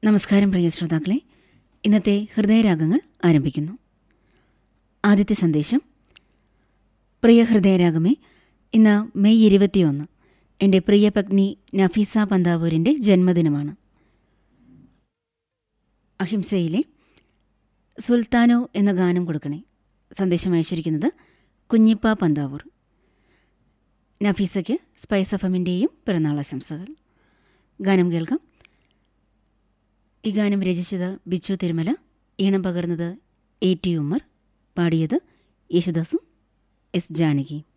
നമസ്കാരം പ്രിയ ശ്രോതാക്കളെ ഇന്നത്തെ ഹൃദയരാഗങ്ങൾ ആരംഭിക്കുന്നു ആദ്യത്തെ സന്ദേശം പ്രിയ ഹൃദയരാഗമേ ഇന്ന് മെയ് ഇരുപത്തിയൊന്ന് എൻ്റെ പ്രിയ പത്നി നഫീസ പന്താവൂരിൻ്റെ ജന്മദിനമാണ് അഹിംസയിലെ സുൽത്താനോ എന്ന ഗാനം കൊടുക്കണേ സന്ദേശം അയച്ചിരിക്കുന്നത് കുഞ്ഞിപ്പ പന്താവൂർ നഫീസയ്ക്ക് സ്പൈസ് എഫമിൻ്റെയും പിറന്നാളാശംസകൾ ഗാനം കേൾക്കാം ഈ ഗാനം രചിച്ചത് ബിച്ചു തിരുമല ഈണം പകർന്നത് എ ടി ഉമ്മർ പാടിയത് യേശുദാസും എസ് ജാനകിയും